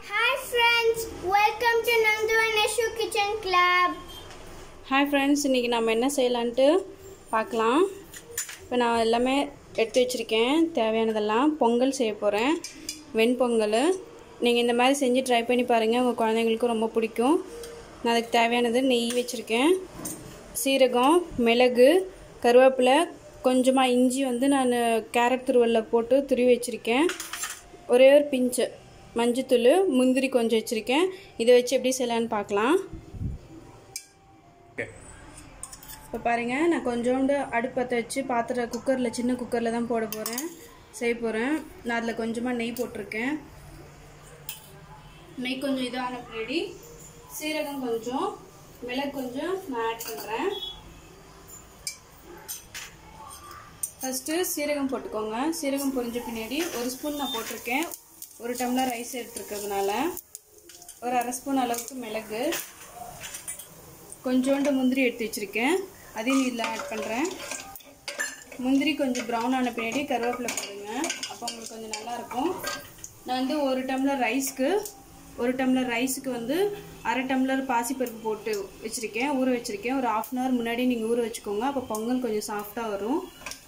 Hi friends, welcome to Nandu and Ashu Kitchen Club. Hi friends இன்றைக்கி நம்ம என்ன செய்யலான்ட்டு பார்க்கலாம் இப்போ நான் எல்லாமே எடுத்து வச்சுருக்கேன் தேவையானதெல்லாம் பொங்கல் செய்ய போகிறேன் வெண்பொங்கல் நீங்கள் இந்த மாதிரி செஞ்சு ட்ரை பண்ணி பாருங்கள் உங்கள் குழந்தைங்களுக்கும் ரொம்ப பிடிக்கும் நான் அதுக்கு தேவையானது நெய் வச்சுருக்கேன் சீரகம் மிளகு கருவேப்பிலை கொஞ்சமாக இஞ்சி வந்து நான் கேரட் துருவலில் போட்டு துருவி வச்சுருக்கேன் ஒரே ஒரு பிஞ்சு மஞ்சத்தூள் முந்திரி கொஞ்சம் வச்சுருக்கேன் இதை வச்சு எப்படி செய்யலான்னு பார்க்கலாம் இப்போ பாருங்கள் நான் கொஞ்சோண்டு அடுப்பத்தை வச்சு பாத்திர குக்கரில் சின்ன குக்கரில் தான் போட போகிறேன் செய்ய போகிறேன் நான் அதில் கொஞ்சமாக நெய் போட்டிருக்கேன் நெய் கொஞ்சம் இதான பின்னாடி சீரகம் கொஞ்சம் மிளகு கொஞ்சம் நான் ஆட் பண்ணுறேன் ஃபஸ்ட்டு சீரகம் போட்டுக்கோங்க சீரகம் பொரிஞ்ச பின்னாடி ஒரு ஸ்பூன் நான் போட்டிருக்கேன் ஒரு டம்ளர் ரைஸ் எடுத்துருக்கிறதுனால ஒரு அரை ஸ்பூன் அளவுக்கு மிளகு கொஞ்சோண்டு முந்திரி எடுத்து வச்சுருக்கேன் அதையும் இதில் ஆட் பண்ணுறேன் முந்திரி கொஞ்சம் ப்ரௌன் ஆன பின்னாடி கருவேப்பிலை போடுங்க அப்போ உங்களுக்கு கொஞ்சம் நல்லாயிருக்கும் நான் வந்து ஒரு டம்ளர் ரைஸ்க்கு ஒரு டம்ளர் ரைஸுக்கு வந்து அரை டம்ளர் பாசிப்பருப்பு போட்டு வச்சுருக்கேன் ஊற வச்சுருக்கேன் ஒரு ஆஃப் அன் ஹவர் முன்னாடி நீங்கள் ஊற வச்சுக்கோங்க அப்போ பொங்கல் கொஞ்சம் சாஃப்டாக வரும்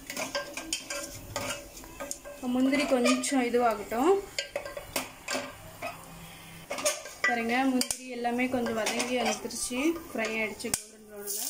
இப்போ முந்திரி கொஞ்சம் இதுவாகட்டும் பாருங்க முந்திரி எல்லாமே கொஞ்சம் வதங்கி வந்துருச்சு ஃப்ரை ஆகிடுச்சு கோல்டன் ப்ரௌனில்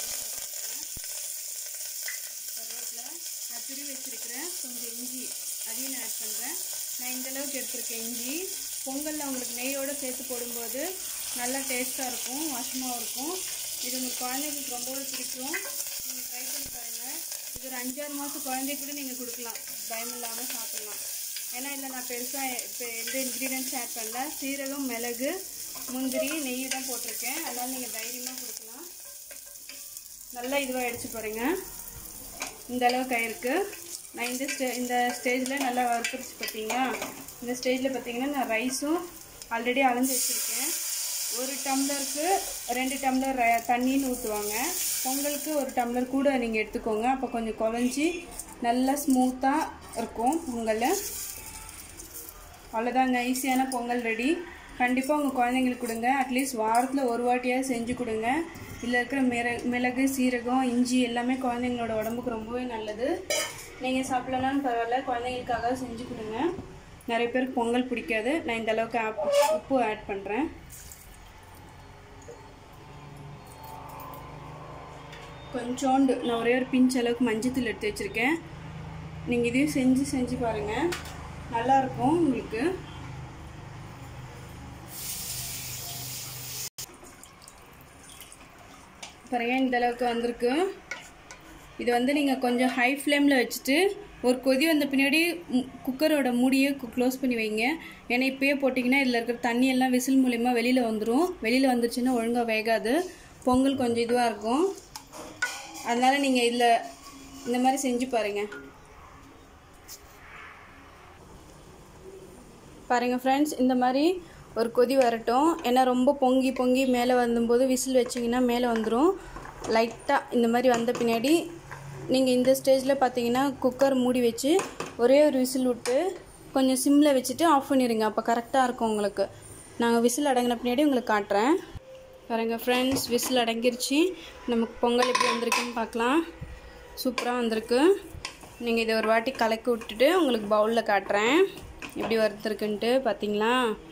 கருவேப்பிலை நான் துருவி வச்சுருக்கிறேன் கொஞ்சம் இஞ்சி அதையும் நான் ஆட் பண்ணுறேன் நான் இந்த அளவுக்கு எடுத்திருக்கேன் இஞ்சி பொங்கலில் உங்களுக்கு நெய்யோடு சேர்த்து போடும்போது நல்லா டேஸ்ட்டாக இருக்கும் வாசமாகவும் இருக்கும் இது உங்கள் குழந்தைங்களுக்கு ரொம்பவே பிடிக்கும் நீங்கள் ட்ரை பண்ணி பாருங்கள் இது ஒரு அஞ்சாறு மாதம் குழந்தைக்கு கூட நீங்கள் கொடுக்கலாம் பயம் இல்லாமல் சாப்பிட்லாம் ஏன்னா இதில் நான் பெருசாக இப்போ எந்த இன்க்ரீடியன்ஸும் ஆட் பண்ணல சீரகம் மிளகு முந்திரி நெய் தான் போட்டிருக்கேன் அதனால் நீங்கள் தைரியமாக கொடுக்கலாம் நல்லா இதுவாக அடிச்சு பாருங்க இந்த அளவுக்கு ஆயிருக்கு நான் இந்த ஸ்டே இந்த ஸ்டேஜில் நல்லா வறுத்துருச்சு பார்த்தீங்களா இந்த ஸ்டேஜில் பார்த்தீங்கன்னா நான் ரைஸும் ஆல்ரெடி அளந்து வச்சுருக்கேன் ஒரு டம்ளருக்கு ரெண்டு டம்ளர் தண்ணின்னு ஊற்றுவாங்க பொங்கலுக்கு ஒரு டம்ளர் கூட நீங்கள் எடுத்துக்கோங்க அப்போ கொஞ்சம் குழஞ்சி நல்லா ஸ்மூத்தாக இருக்கும் பொங்கல் அவ்வளோதாங்க ஈஸியான பொங்கல் ரெடி கண்டிப்பாக உங்கள் குழந்தைங்களுக்கு கொடுங்க அட்லீஸ்ட் வாரத்தில் ஒரு வாட்டியாவது செஞ்சு கொடுங்க இதில் இருக்கிற மிர மிளகு சீரகம் இஞ்சி எல்லாமே குழந்தைங்களோட உடம்புக்கு ரொம்பவே நல்லது நீங்கள் சாப்பிட்லனாலும் பரவாயில்ல குழந்தைங்களுக்காக செஞ்சு கொடுங்க நிறைய பேருக்கு பொங்கல் பிடிக்காது நான் இந்த அளவுக்கு ஆப் உப்பு ஆட் பண்ணுறேன் கொஞ்சோண்டு நான் ஒரே ஒரு பிஞ்ச் அளவுக்கு மஞ்சத்தூள் எடுத்து வச்சுருக்கேன் நீங்கள் இதையும் செஞ்சு செஞ்சு பாருங்கள் நல்லாயிருக்கும் உங்களுக்கு பாருங்க இந்த அளவுக்கு வந்திருக்கு இது வந்து நீங்கள் கொஞ்சம் ஹை ஃப்ளேமில் வச்சுட்டு ஒரு கொதி வந்த பின்னாடி குக்கரோட மூடியை க்ளோஸ் பண்ணி வைங்க ஏன்னா இப்போயே போட்டிங்கன்னா இதில் இருக்கிற தண்ணி எல்லாம் விசில் மூலிமா வெளியில் வந்துடும் வெளியில் வந்துருச்சுன்னா ஒழுங்காக வேகாது பொங்கல் கொஞ்சம் இதுவாக இருக்கும் அதனால் நீங்கள் இதில் இந்த மாதிரி செஞ்சு பாருங்கள் பாருங்கள் ஃப்ரெண்ட்ஸ் இந்த மாதிரி ஒரு கொதி வரட்டும் ஏன்னா ரொம்ப பொங்கி பொங்கி மேலே வந்தும்போது விசில் வச்சிங்கன்னா மேலே வந்துடும் லைட்டாக இந்த மாதிரி வந்த பின்னாடி நீங்கள் இந்த ஸ்டேஜில் பார்த்தீங்கன்னா குக்கர் மூடி வச்சு ஒரே ஒரு விசில் விட்டு கொஞ்சம் சிம்மில் வச்சுட்டு ஆஃப் பண்ணிடுங்க அப்போ கரெக்டாக இருக்கும் உங்களுக்கு நாங்கள் விசில் அடங்கின பின்னாடி உங்களுக்கு காட்டுறேன் பாருங்கள் ஃப்ரெண்ட்ஸ் விசில் அடங்கிருச்சு நமக்கு பொங்கல் எப்படி வந்திருக்குன்னு பார்க்கலாம் சூப்பராக வந்திருக்கு நீங்கள் இதை ஒரு வாட்டி கலக்கி விட்டுட்டு உங்களுக்கு பவுலில் காட்டுறேன் எப்படி வறுத்துருக்குன்ட்டு பார்த்தீங்களா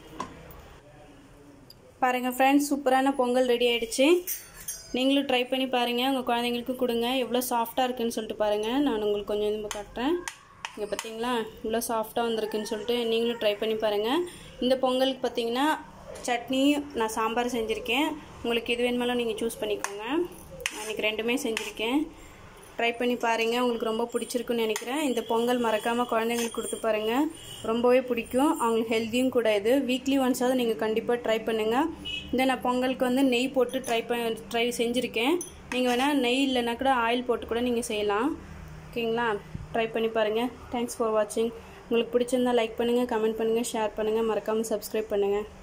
பாருங்கள் ஃப்ரெண்ட்ஸ் சூப்பரான பொங்கல் ரெடி ஆகிடுச்சு நீங்களும் ட்ரை பண்ணி பாருங்கள் உங்கள் குழந்தைங்களுக்கும் கொடுங்க எவ்வளோ சாஃப்டாக இருக்குன்னு சொல்லிட்டு பாருங்கள் நான் உங்களுக்கு கொஞ்சம் இது காட்டுறேன் இங்கே பார்த்தீங்களா இவ்வளோ சாஃப்டாக வந்திருக்குன்னு சொல்லிட்டு நீங்களும் ட்ரை பண்ணி பாருங்கள் இந்த பொங்கலுக்கு பார்த்தீங்கன்னா சட்னி நான் சாம்பார் செஞ்சுருக்கேன் உங்களுக்கு எது வேணுமாலும் நீங்கள் சூஸ் பண்ணிக்கோங்க நான் இன்றைக்கி ரெண்டுமே செஞ்சுருக்கேன் ட்ரை பண்ணி பாருங்கள் உங்களுக்கு ரொம்ப பிடிச்சிருக்குன்னு நினைக்கிறேன் இந்த பொங்கல் மறக்காமல் குழந்தைங்களுக்கு கொடுத்து பாருங்கள் ரொம்பவே பிடிக்கும் அவங்களுக்கு ஹெல்த்தியும் கூட இது வீக்லி ஒன்ஸாவது நீங்கள் கண்டிப்பாக ட்ரை பண்ணுங்கள் இந்த நான் பொங்கலுக்கு வந்து நெய் போட்டு ட்ரை பண்ண ட்ரை செஞ்சுருக்கேன் நீங்கள் வேணால் நெய் இல்லைன்னா கூட ஆயில் போட்டு கூட நீங்கள் செய்யலாம் ஓகேங்களா ட்ரை பண்ணி பாருங்கள் தேங்க்ஸ் ஃபார் வாட்சிங் உங்களுக்கு பிடிச்சிருந்தா லைக் பண்ணுங்கள் கமெண்ட் பண்ணுங்கள் ஷேர் பண்ணுங்கள் மறக்காமல் சப்ஸ்கிரைப் பண்ணுங்கள்